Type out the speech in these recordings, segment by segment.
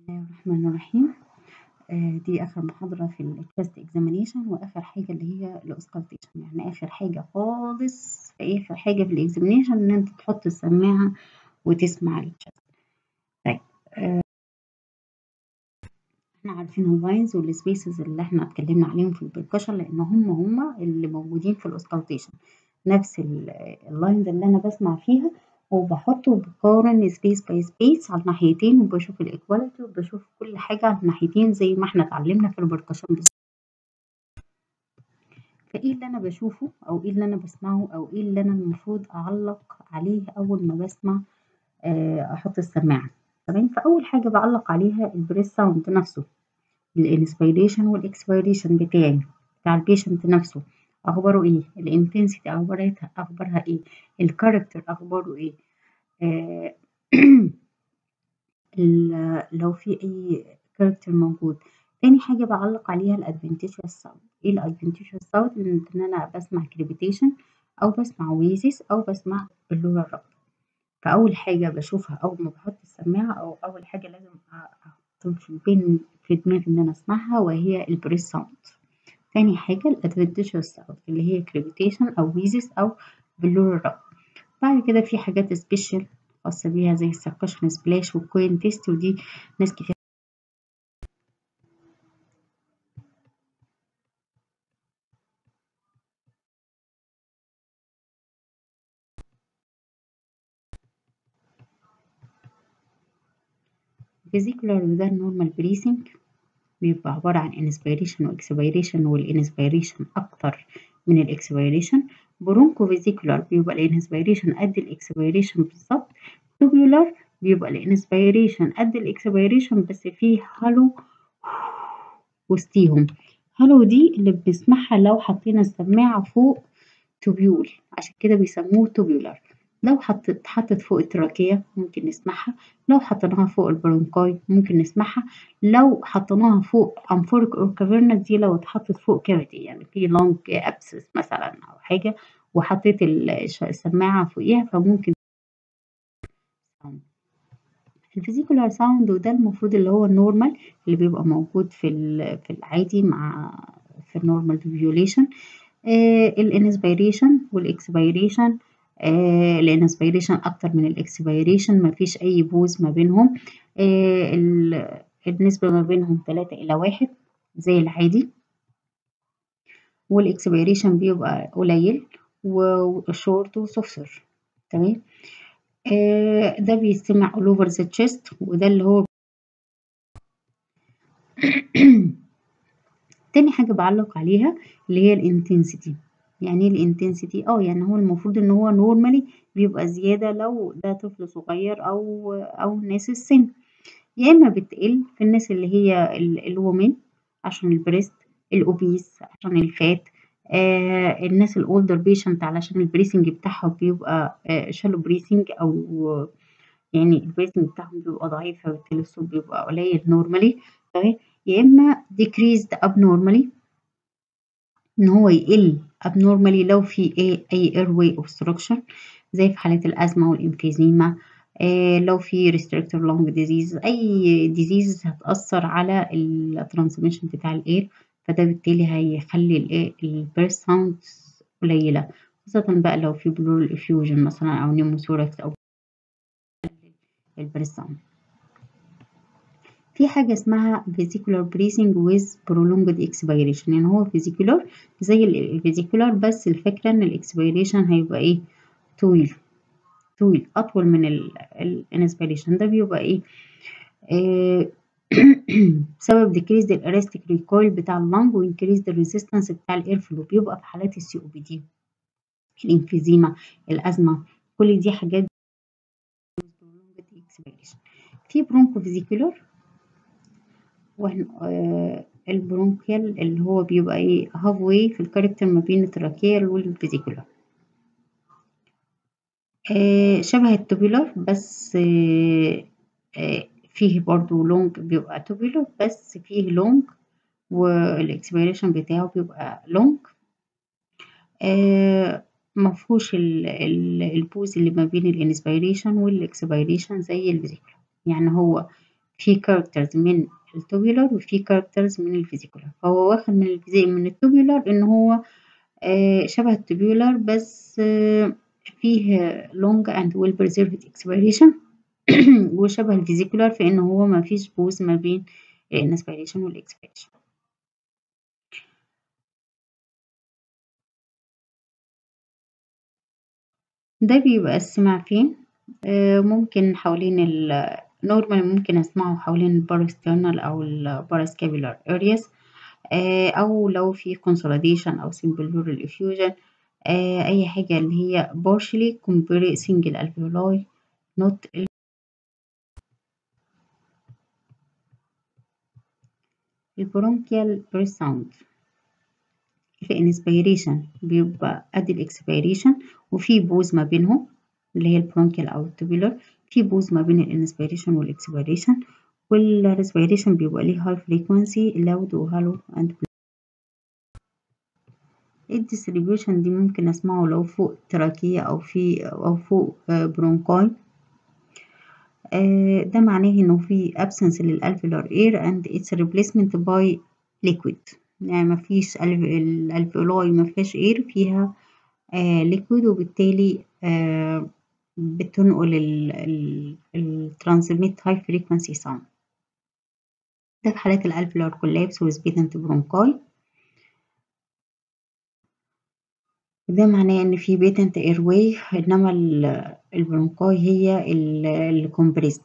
الله الرحمن الرحيم آه، دي آخر محاضرة في التست اكزامينيشن وآخر حاجة اللي هي الأوسكالتيشن يعني آخر حاجة خالص في آخر حاجة في الاكزامينيشن إن أنت تحط السماعة وتسمع التست طيب آه، احنا عارفين اللاينز والسبيسز اللي احنا اتكلمنا عليهم في البركشن لأن هم هم اللي موجودين في الأوسكالتيشن نفس اللاينز اللي أنا بسمع فيها وبحطه وبقارن سبيس باي سبيس على الناحيتين وبشوف الايكواليتي وبشوف كل حاجة على الناحيتين زي ما احنا اتعلمنا في البركشن بالظبط فايه اللي انا بشوفه او ايه اللي انا بسمعه او ايه اللي انا المفروض اعلق عليه اول ما بسمع آه، احط السماعة تمام فاول حاجة بعلق عليها البريس ساوند نفسه الانسبيريشن والاكسبيريشن بتاعي بتاع البيشنت نفسه اخباره ايه الانتنسيتي اخبارها اخبارها ايه الكاركتر اخباره ايه آه لو في اي كاركتر موجود تاني حاجة بعلق عليها الادفنتيشوس ساوند ايه الادفنتيشوس ساوند ان انا بسمع كريبيتيشن او بسمع ويزيس او بسمع اللورا الرب فاول حاجة بشوفها اول ما بحط السماعة او اول حاجة لازم احط في بين في دماغي ان انا اسمعها وهي البريس ساوند تاني حاجة الادفنتيشوس ساوند اللي هي كريبيتيشن او ويزيس او بلور الرب بعد كده في حاجات سبيشال خاصة بيها زي السكشن سبلاش والكوين تيست ودي ناس كتير فيزيكولار وده النورمال بريسنج بيبقى عبارة عن انسبيريشن واكسبيريشن والانسبيريشن أكتر من الاكسبيريشن برونكو فيزيكولار بيبقى الانسبيريشن قد الاكسبيريشن بالظبط توبيولار بيبقى الانسبيريشن قد الاكسبيريشن بس فيه هالو وسطيهم هالو دي اللي بنسمعها لو حطينا السماعة فوق توبيول عشان كده بيسموه توبيولار لو حطت حطت فوق التراكية ممكن نسمعها لو حطيناها فوق البرونكاي ممكن نسمعها لو حطيناها فوق أنفورك أو كافيرنس دي لو اتحطت فوق كافيتي يعني في لونج أبسس مثلا أو حاجة وحطيت السماعة فوقيها فممكن الفيزيكولار ساوند وده المفروض اللي هو النورمال اللي بيبقى موجود في في العادي مع في النورمال فيوليشن الانسبيريشن والاكسبيريشن آه الانسبيريشن اكتر من الاكسبيريشن مفيش اي بوز ما بينهم آه النسبة ما بينهم تلاتة الى واحد زي العادي والاكسبيريشن بيبقى قليل وشورت وسوفسر تمام آه ده بيستمع all over the chest وده اللي هو تاني حاجة بعلق عليها اللي هي الانتنسيتي يعني ايه الانتنسيتي اه يعني هو المفروض ان هو نورمالي بيبقى زيادة لو ده طفل صغير او او ناس السن يا اما بتقل في الناس اللي هي الومن عشان البريست الاوبيس عشان الفات آه الناس الاولدر بيشنت علشان البريسنج بتاعهم بيبقى آه شالو بريسنج او يعني البريسنج بتاعهم بيبقى ضعيف فبالتالي الصوت بيبقى قليل نورمالي تمام يا اما decreased abnormally ان هو يقل abnormally لو في ايه اي airway obstruction زي في حالات الازمه والامفيزيما آه لو في restrictive lung disease اي disease هتاثر على الترانسميشن بتاع الاير فده بالتالي هيخلي الايه البيرث ساوند قليله خاصه بقى لو في بلورال افيوجن مثلا او نيموثوركس او البيرث ساوند في حاجة اسمها vesicular breathing with prolonged expiration يعني هو vesicular زي الفيزيكولار بس الفكرة ان الاكسبيريشن هيبقى ايه طويل طويل اطول من الانسبيريشن ده بيبقى ايه, إيه بسبب decrease the elastic recoil بتاع اللنج و increase the resistance بتاع الاير فلو بيبقى في حالات السي او بي دي الانفيزيما الازمة كل دي حاجات في برونكو فيزيكولار واحنا آه البرونكيال اللي هو بيبقى ايه هاف واي في الكاركتر ما بين التراكيال والفيزيكولار آه شبه التوبيلر بس آه آه فيه برضو لونج بيبقى توبيلر بس فيه لونج والاكسبيريشن بتاعه بيبقى لونج آه مفهوش البوز اللي ما بين الانسبيريشن والاكسبيريشن زي الفيزيكولار يعني هو في كاركترز من التوبيولار وفي كاركترز من الفيزيكولار فهو واخد من الفيزي من التوبيولار إن هو آه شبه التوبيولار بس آه فيه long and well preserved expiration وشبه الفيزيكولار في إن هو ما فيش بوز ما بين الانسبيريشن والاكسبيريشن ده بيبقى السمع فين آه ممكن حوالين ال نورمال ممكن أسمعه حوالين الباراسترنال أو الباراسكابيولار areas آه أو لو في consolidation أو simple pleural effusion آه أي حاجة اللي هي partially compressing الالفيولاي not البرونكيال بريس ساوند الانسبيريشن بيبقى قد الاكسبيريشن وفي بوز ما بينهم اللي هي البرونكيال او التوبيولار في بوز ما بين الانسبيريشن والاكسبيريشن والريسبيريشن بيبقى ليه هاي فريكوانسي لاود وهالو اند الديستريبيوشن دي ممكن اسمعه لو فوق تراكية او في او فوق برونكاي ده معناه انه في absence للالفيولار air and its replacement by liquid يعني مفيش الالفيولاي مفيهاش اير فيها ليكويد وبالتالي آه بتنقل الترانسميت هاي فريكونسي ساوند ده في حالات الالفيولار كولابس وسبيدنت برونكاي ده معناه ان في بيتنت ايرواي انما البرونكاي هي الكومبريسد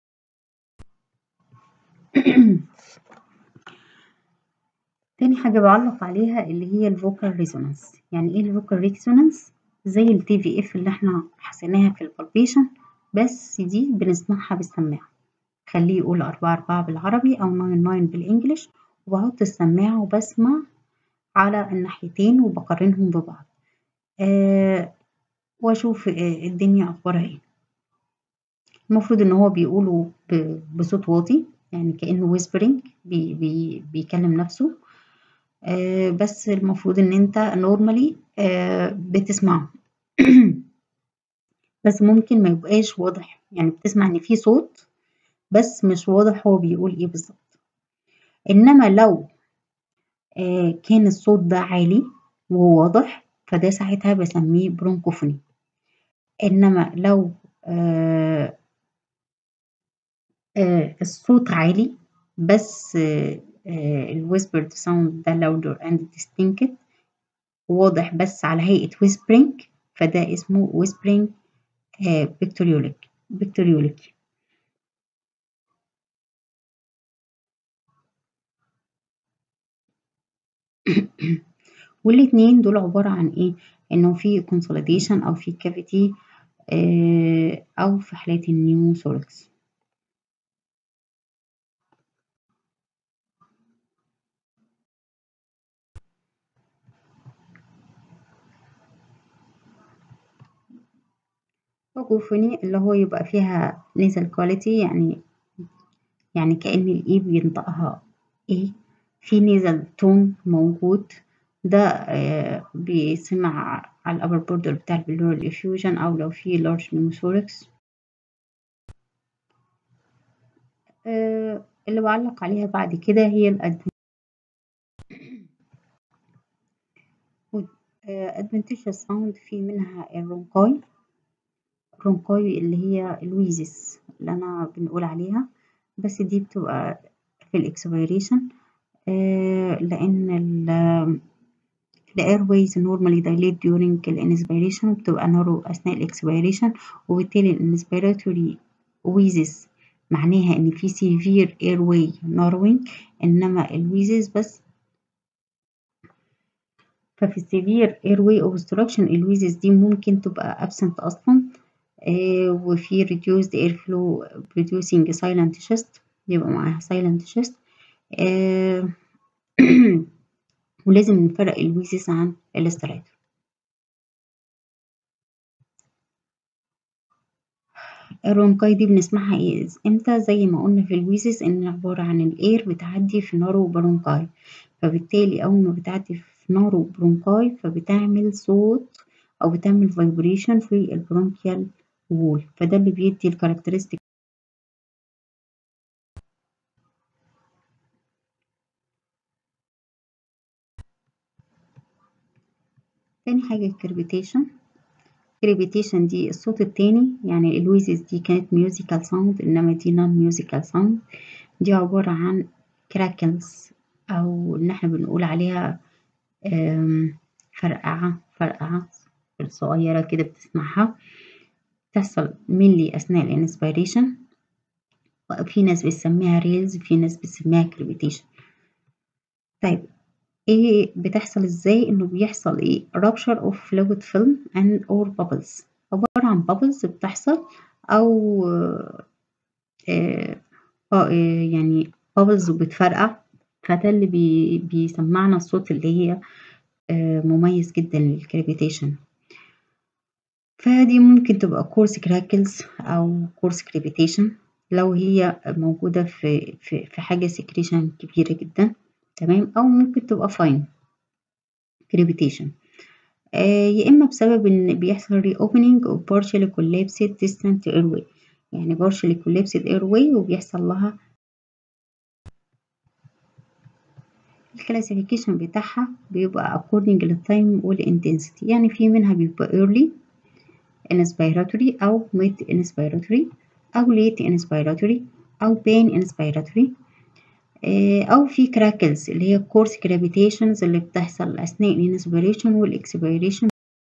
تاني حاجة بعلق عليها اللي هي الفوكال ريزونانس يعني ايه الفوكال ريزونانس زي التي في اف اللي احنا حسيناها في البالبيشن بس دي بنسمعها بالسماعة خليه يقول أربعة أربعة بالعربي أو ناين ناين بالإنجليش وبحط السماعة وبسمع على الناحيتين وبقارنهم ببعض آه وأشوف آه الدنيا أخبارها ايه المفروض إن هو بيقوله بصوت واطي يعني كأنه whispering بي بي بيكلم نفسه آه بس المفروض ان انت نورمالي آه بتسمعه بس ممكن ما يبقاش واضح يعني بتسمع ان في صوت بس مش واضح هو بيقول ايه بالظبط انما لو آه كان الصوت ده عالي وواضح فده ساعتها بسميه برونكوفوني انما لو آه آه الصوت عالي بس آه الويسبرد ساوند ده louder and distinct واضح بس على هيئة whispering فده اسمه whispering بيكتوريوليك بيكتوريوليك والاتنين دول عبارة عن ايه انه في consolidation او في cavity او في حالات النيو ثوركس وجوفني اللي هو يبقى فيها nasal quality يعني يعني كأن الإي بينطقها إيه في nasal tone موجود ده آه بيسمع على الأبر بوردر بتاع البلورال effusion أو لو في large pneumothorax آه اللي بعلق عليها بعد كده هي الأدفن adventitious sound في منها الرونكاي الرونكاي اللي هي الويزس اللي أنا بنقول عليها بس دي بتبقى في الإكسبيريشن آه لأن ال the airways normally dilate during الانسبيريشن وبتبقى narrow أثناء الإكسبيريشن وبالتالي الانسبيراتوري wheezes معناها إن في severe airway narrowing إنما الويزز بس ففي السيفير airway obstruction الويزز دي ممكن تبقى absent أصلا آه وفي reduced airflow producing silent chest يبقى معاها silent chest آه ولازم نفرق الويزز عن الاستراتور الرونكاي دي بنسمعها ايه امتى زي ما قلنا في الويزز ان عبارة عن الاير بتعدي في نارو برونكاي فبالتالي اول ما بتعدي في نارو برونكاي فبتعمل صوت او بتعمل فايبريشن في البرونكيال وول فده اللي بيدي الكاركترستيك تاني حاجة الكربيتيشن كريبيتيشن دي الصوت التاني يعني الويزز دي كانت ميوزيكال ساوند إنما دي نون ميوزيكال ساوند دي عبارة عن كراكلز أو إن إحنا بنقول عليها فرقعة فرقعة صغيرة كده بتسمعها تحصل ملي أثناء الانسبيريشن في ناس بتسميها ريلز في ناس بتسميها كريبيتيشن طيب ايه بتحصل ازاي انه بيحصل ايه rupture of fluid film and or bubbles عبارة عن bubbles بتحصل او آه آه يعني bubbles وبتفرقع فده اللي بي بيسمعنا الصوت اللي هي آه مميز جدا للكريبيتيشن فدي ممكن تبقى كورس كراكلز او كورس كريبيتيشن لو هي موجودة في في في حاجة سكريشن كبيرة جدا تمام أو ممكن تبقى فاين كريبيتيشن آه يا إما بسبب إن بيحصل reopening of partially collapsed distant airway يعني partially collapsed airway وبيحصل لها الكلاسيفيكيشن بتاعها بيبقى according للتايم والintensity يعني في منها بيبقى early inspiratory أو mid inspiratory أو late inspiratory أو pain inspiratory أو في كراكلز اللي هي كورس كرابيتيشنز اللي بتحصل أثناء الانسبيريشن والإكسبيريشن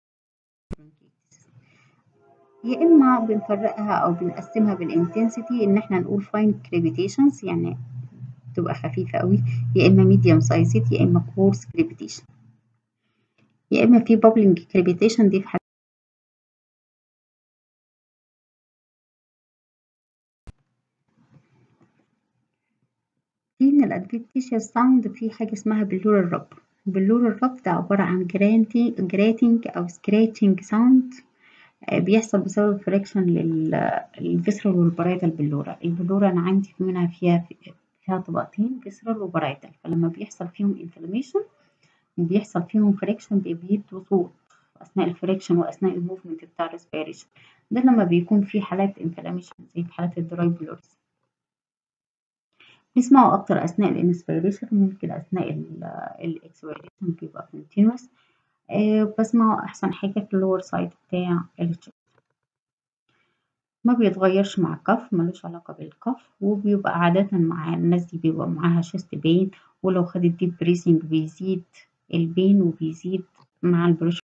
يا إما بنفرقها أو بنقسمها بالإنتنسيتي إن إحنا نقول فاين كرابيتيشنز يعني تبقى خفيفة قوي يا إما ميديوم سايزد يا إما كورس كرابيتيشن يا إما في بابلينج كرابيتيشن دي في حاجة في من الادفنتيشيال ساوند في حاجة اسمها بلور الرب بلور الرب ده عبارة عن جراتينج أو سكراتشنج ساوند بيحصل بسبب فريكشن للفيسرال والبرايتال بلورا البلورا أنا عندي منها فيها فيها طبقتين فيسرال وبرايتال فلما بيحصل فيهم انفلاميشن بيحصل فيهم فريكشن بيدوا صوت أثناء الفريكشن وأثناء الموفمنت بتاع الريسبيريشن ده لما بيكون في حالات انفلاميشن زي في حالات الدراي بلورز نسمعه أكتر أثناء الانسبيريشن ممكن أثناء الاكسبيريشن بيبقى continuous أه بسمعه أحسن حاجة في اللور سايد بتاع الشيست ما بيتغيرش مع الكف ملوش علاقة بالكف وبيبقى عادة مع الناس دي بيبقى معاها شيست بين ولو خدت ديب بريسنج بيزيد البين وبيزيد مع البريشر